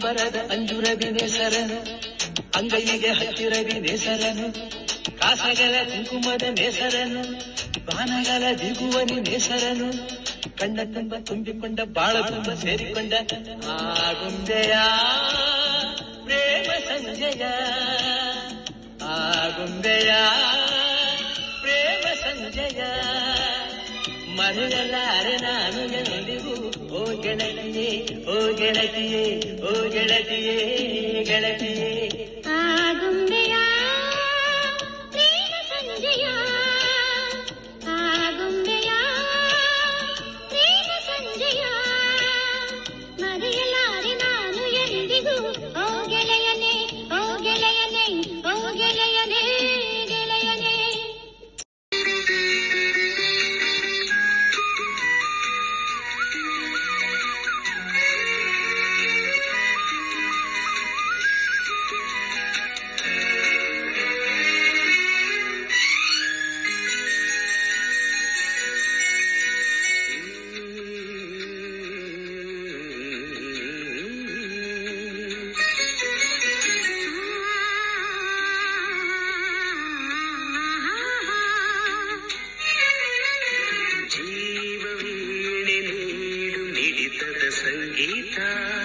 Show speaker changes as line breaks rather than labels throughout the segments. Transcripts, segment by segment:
ಅಂಬರದ ಅಂಜುರದಿ ನೇಸರನು ಅಂಗೈಗೆ ಹತ್ತಿರದಿ ನೇಸರನು ಕಾಸಗಲ ಕುಂಕುಮದ ನೇಸರನು ಬಾನಗಲ ದಿಗುವನಿ ನೇಸರನು ಕಣ್ಣ ತುಂಬ ತುಂಬಿಕೊಂಡ ಬಾಳ ತುಂಬ ಸೇರಿಕೊಂಡ ಆಗುಂದೆಯ ಪ್ರೇಮ ಸಂಜಯ ಆಗುಂದೆಯ ಪ್ರೇಮ ಸಂಜಯ ಮರೆಯಲಾರೆ ನಾನು ಎಂದಿಗೂ ಓ ಗೆಳತಿಯೇ ಓ ಗೆಳತಿಯೇ ಓ ಗೆಳತಿಯೇ ಗೆಳತಿಯೇ
ಆಗುಂಬೆಯ ಪ್ರೇಮ ಸಂಜಯ ಆಗುಂಬೆಯ ಪ್ರೇಮ ಸಂಜಯ ಮರೆಯಲಾರೆ ನಾನು ಎಂದಿಗೂ ಓ ಗೆಳೆಯನೇ ಓ ಗೆಳೆಯನೇ ಓ ಗೆಳೆಯನೇ ಗೆಳೆಯನೇ
ಜೀವವೀಣೆ ನೀಡು ಮಿಡಿತದ ಸಂಗೀತ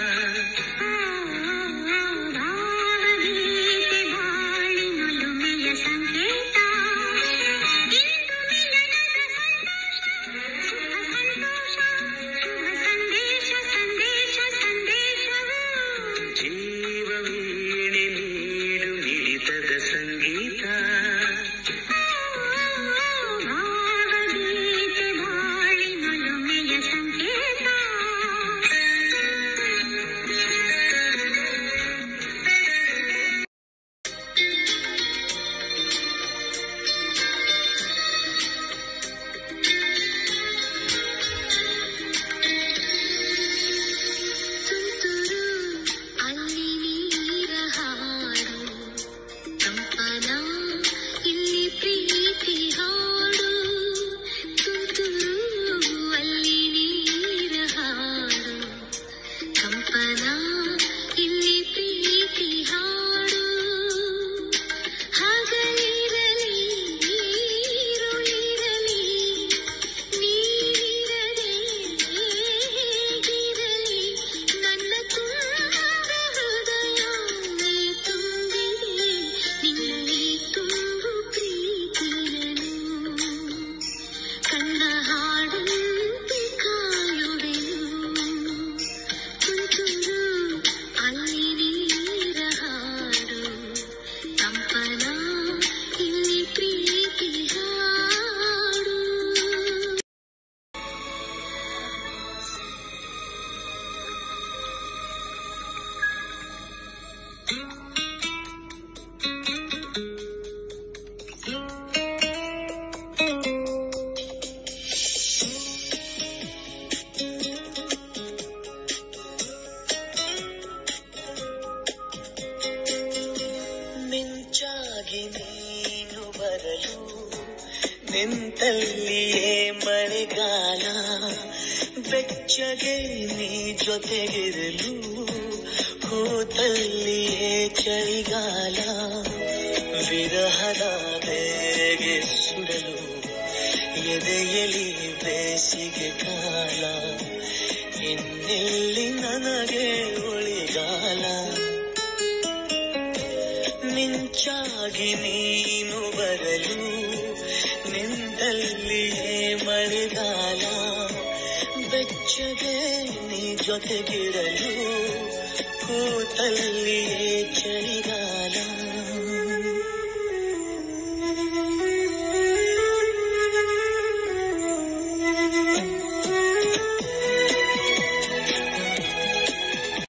ಭಾವಗೀತೆ ಬಾಳಿನೊಲುಮೆಯ ಸಂಕೇತ ಇಂದು ಮಿಲನದ ಸಂತೋಷ ಶುಭ ಸಂದೇಶ ಸಂದೇಶ ಸಂದೇಶವು
ಜೀವವೀಣೆ ನೀಡು ಮಿಡಿತದ ಸಂಗೀತ
ಭಾವಗೀತೆ ಬಾಳಿನೊಲುಮೆಯ ಸಂಕೇತ ತುಂತುರು ಅಲ್ಲಿ ನೀರ ಹಾಡು ಕಂಪನ ಇಲ್ಲಿ ಪ್ರೀತಿ ಹಾಡು ತುಂತುರು ಅಲ್ಲಿ ನೀರ ಹಾಡು ಕಂಪನ ಇಲ್ಲಿ ಪ್ರೀತಿ ಹಾಡು ಹಗಲಿರಲಿ ನೀರುಳಿರಲಿ ನೀರಿರದೆ ಹೇಗಿರಲಿ ನನ್ನ ತುಂಬ ಹೃದಯ ನೀ ತುಂಬಿದೆ ನಿನ್ನಲ್ಲಿ ತುಂಬು ಪ್ರೀತಿಯನು ಕಣ್ಣ ಹಾಡಂತೆ ಕಾಯುವೆನು ತುಂತುರು ಅಲ್ಲಿ ನೀರ ಹಾಡು ಕಂಪನ ಇಲ್ಲಿ ಪ್ರೀತಿ ಹಾಡು
ಮಿಂಚಾಗಿ ನೀನು ಬರಲು ನಿಂತಲ್ಲಿಯೇ ಮಳೆಗಾಲ ಬೆಚ್ಚಗೆ ನೀ ಜೊತೆಗಿರಲು ಕೂತಲ್ಲಿಯೇ ಚಳಿಗಾಲ ವಿರಹದ ಬೇಗೆ ಸುಡಲು ಎದೆಯಲಿ ಬೇಸಿಗೆ ಕಾಲ ಇನ್ನೆಲ್ಲಿ ನನಗೆ ಉಳಿಗಾಲ ಮಿಂಚಾಗಿ ನೀನು ಬರಲು ನಿಂತಲ್ಲಿಯೇ ಮಳೆಗಾಲ ಬೆಚ್ಚಗೆ ನೀ ಜೊತೆಗಿರಲು ಕೂತಲ್ಲಿಯೇ